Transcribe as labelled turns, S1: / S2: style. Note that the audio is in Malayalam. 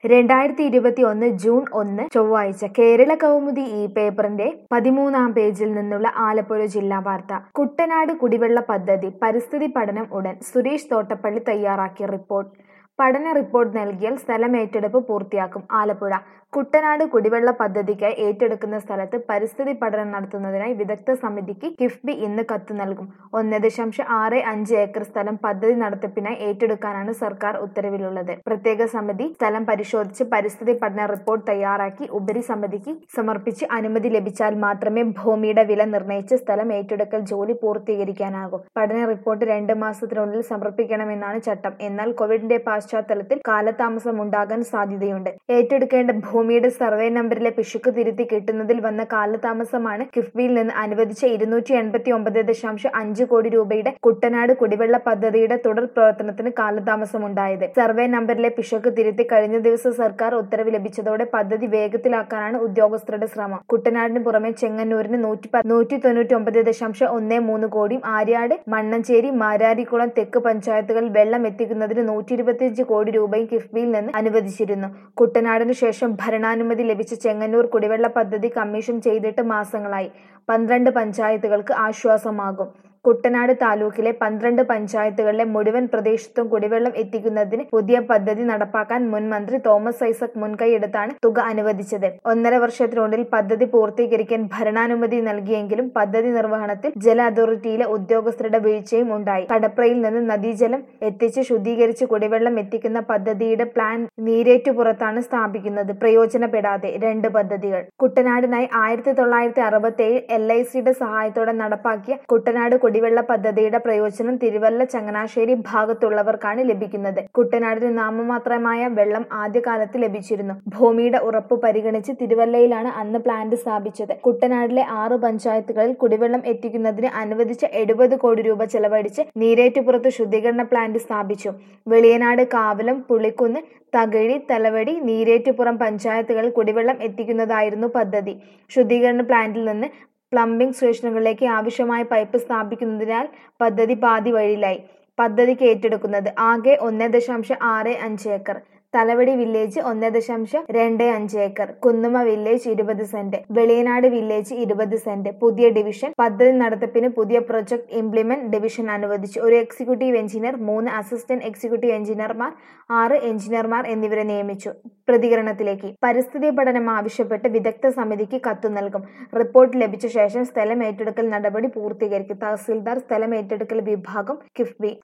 S1: രണ്ടായിരത്തി ഇരുപത്തി ഒന്ന് ജൂൺ ഒന്ന് ചൊവ്വാഴ്ച കേരള കൗമുദി ഈ പേപ്പറിന്റെ പതിമൂന്നാം പേജിൽ നിന്നുള്ള ആലപ്പുഴ ജില്ലാ വാർത്ത കുട്ടനാട് കുടിവെള്ള പദ്ധതി പരിസ്ഥിതി പഠനം ഉടൻ സുരേഷ് തോട്ടപ്പള്ളി തയ്യാറാക്കിയ റിപ്പോർട്ട് പഠന റിപ്പോർട്ട് നൽകിയാൽ സ്ഥലം ഏറ്റെടുപ്പ് പൂർത്തിയാക്കും ആലപ്പുഴ കുട്ടനാട് കുടിവെള്ള പദ്ധതിക്കായി ഏറ്റെടുക്കുന്ന സ്ഥലത്ത് പരിസ്ഥിതി പഠനം നടത്തുന്നതിനായി വിദഗ്ധ സമിതിക്ക് കിഫ്ബി ഇന്ന് കത്ത് നൽകും ഒന്ന് ദശാംശം ആറ് അഞ്ച് ഏക്കർ സ്ഥലം പദ്ധതി നടത്തിപ്പിനായി ഏറ്റെടുക്കാനാണ് സർക്കാർ ഉത്തരവിലുള്ളത് പ്രത്യേക സമിതി സ്ഥലം പരിശോധിച്ച് പരിസ്ഥിതി പഠന റിപ്പോർട്ട് തയ്യാറാക്കി ഉപരി സമിതിക്ക് സമർപ്പിച്ച് അനുമതി ലഭിച്ചാൽ മാത്രമേ ഭൂമിയുടെ വില നിർണ്ണയിച്ച് സ്ഥലം ഏറ്റെടുക്കൽ ജോലി പൂർത്തീകരിക്കാനാകൂ പഠന റിപ്പോർട്ട് രണ്ട് മാസത്തിനുള്ളിൽ സമർപ്പിക്കണമെന്നാണ് ചട്ടം എന്നാൽ കോവിഡിന്റെ പശ്ചാത്തലത്തിൽ കാലതാമസം ഉണ്ടാകാൻ സാധ്യതയുണ്ട് ഏറ്റെടുക്കേണ്ട ഭൂമിയുടെ സർവേ നമ്പറിലെ പിശുക്ക് തിരുത്തി കിട്ടുന്നതിൽ വന്ന കാലതാമസമാണ് കിഫ്ബിയിൽ നിന്ന് അനുവദിച്ച ഇരുന്നൂറ്റി എൺപത്തി ഒമ്പത് ദശാംശം അഞ്ച് കോടി രൂപയുടെ കുട്ടനാട് കുടിവെള്ള പദ്ധതിയുടെ തുടർ പ്രവർത്തനത്തിന് കാലതാമസമുണ്ടായത് സർവേ നമ്പറിലെ പിശുക്ക് തിരുത്തി കഴിഞ്ഞ ദിവസം സർക്കാർ ഉത്തരവ് ലഭിച്ചതോടെ പദ്ധതി വേഗത്തിലാക്കാനാണ് ഉദ്യോഗസ്ഥരുടെ ശ്രമം കുട്ടനാടിന് പുറമെ ചെങ്ങന്നൂരിന് നൂറ്റി നൂറ്റി തൊണ്ണൂറ്റി ഒമ്പത് ദശാംശം ഒന്ന് മൂന്ന് കോടിയും ആര്യാട് മണ്ണഞ്ചേരി മാരാരിക്കുളം തെക്ക് പഞ്ചായത്തുകളിൽ വെള്ളം എത്തിക്കുന്നതിന് നൂറ്റി ഇരുപത്തിയഞ്ച് കോടി രൂപയും കിഫ്ബിയിൽ നിന്ന് അനുവദിച്ചിരുന്നു കുട്ടനാടിനു ശേഷം ഭരണാനുമതി ലഭിച്ച ചെങ്ങന്നൂർ കുടിവെള്ള പദ്ധതി കമ്മീഷൻ ചെയ്തിട്ട് മാസങ്ങളായി പന്ത്രണ്ട് പഞ്ചായത്തുകൾക്ക് ആശ്വാസമാകും കുട്ടനാട് താലൂക്കിലെ പന്ത്രണ്ട് പഞ്ചായത്തുകളിലെ മുഴുവൻ പ്രദേശത്തും കുടിവെള്ളം എത്തിക്കുന്നതിന് പുതിയ പദ്ധതി നടപ്പാക്കാൻ മുൻ മന്ത്രി തോമസ് ഐസക് മുൻകൈയെടുത്താണ് തുക അനുവദിച്ചത് ഒന്നര വർഷത്തിനുള്ളിൽ പദ്ധതി പൂർത്തീകരിക്കാൻ ഭരണാനുമതി നൽകിയെങ്കിലും പദ്ധതി നിർവഹണത്തിൽ ജല അതോറിറ്റിയിലെ ഉദ്യോഗസ്ഥരുടെ വീഴ്ചയും ഉണ്ടായി കടപ്രയിൽ നിന്ന് നദീജലം എത്തിച്ച് ശുദ്ധീകരിച്ച് കുടിവെള്ളം എത്തിക്കുന്ന പദ്ധതിയുടെ പ്ലാൻ നീരേറ്റുപുറത്താണ് സ്ഥാപിക്കുന്നത് പ്രയോജനപ്പെടാതെ രണ്ട് പദ്ധതികൾ കുട്ടനാടിനായി ആയിരത്തി തൊള്ളായിരത്തി അറുപത്തി ഏഴ് എൽ ഐ സിയുടെ സഹായത്തോടെ നടപ്പാക്കിയ കുട്ടനാട് കുടിവെള്ള പദ്ധതിയുടെ പ്രയോജനം തിരുവല്ല ചങ്ങനാശ്ശേരി ഭാഗത്തുള്ളവർക്കാണ് ലഭിക്കുന്നത് കുട്ടനാടിന് നാമമാത്രമായ വെള്ളം ആദ്യകാലത്ത് ലഭിച്ചിരുന്നു ഭൂമിയുടെ ഉറപ്പ് പരിഗണിച്ച് തിരുവല്ലയിലാണ് അന്ന് പ്ലാന്റ് സ്ഥാപിച്ചത് കുട്ടനാടിലെ ആറ് പഞ്ചായത്തുകളിൽ കുടിവെള്ളം എത്തിക്കുന്നതിന് അനുവദിച്ച എഴുപത് കോടി രൂപ ചെലവഴിച്ച് നീരേറ്റുപുറത്ത് ശുദ്ധീകരണ പ്ലാന്റ് സ്ഥാപിച്ചു വെളിയനാട് കാവലം പുളിക്കുന്ന് തകഴി തലവടി നീരേറ്റുപുറം പഞ്ചായത്തുകളിൽ കുടിവെള്ളം എത്തിക്കുന്നതായിരുന്നു പദ്ധതി ശുദ്ധീകരണ പ്ലാന്റിൽ നിന്ന് പ്ലംബിംഗ് സ്റ്റേഷനുകളിലേക്ക് ആവശ്യമായ പൈപ്പ് സ്ഥാപിക്കുന്നതിനാൽ പദ്ധതി പാതി വഴിയിലായി പദ്ധതിക്ക് ഏറ്റെടുക്കുന്നത് ആകെ ഒന്ന് ദശാംശം ആറ് അഞ്ച് ഏക്കർ തലവടി വില്ലേജ് ഒന്ന് ദശാംശം രണ്ട് അഞ്ച് ഏക്കർ കുന്നുമ വില്ലേജ് ഇരുപത് സെന്റ് വെളിയനാട് വില്ലേജ് ഇരുപത് സെന്റ് പുതിയ ഡിവിഷൻ പദ്ധതി നടത്തിപ്പിന് പുതിയ പ്രൊജക്ട് ഇംപ്ലിമെന്റ് ഡിവിഷൻ അനുവദിച്ചു ഒരു എക്സിക്യൂട്ടീവ് എഞ്ചിനീയർ മൂന്ന് അസിസ്റ്റന്റ് എക്സിക്യൂട്ടീവ് എഞ്ചിനീയർമാർ ആറ് എഞ്ചിനീയർമാർ എന്നിവരെ നിയമിച്ചു പ്രതികരണത്തിലേക്ക് പരിസ്ഥിതി പഠനം ആവശ്യപ്പെട്ട് വിദഗ്ധ സമിതിക്ക് കത്ത് നൽകും റിപ്പോർട്ട് ലഭിച്ച ശേഷം സ്ഥലം ഏറ്റെടുക്കൽ നടപടി പൂർത്തീകരിക്കും തഹസിൽദാർ സ്ഥലം ഏറ്റെടുക്കൽ വിഭാഗം കിഫ്ബി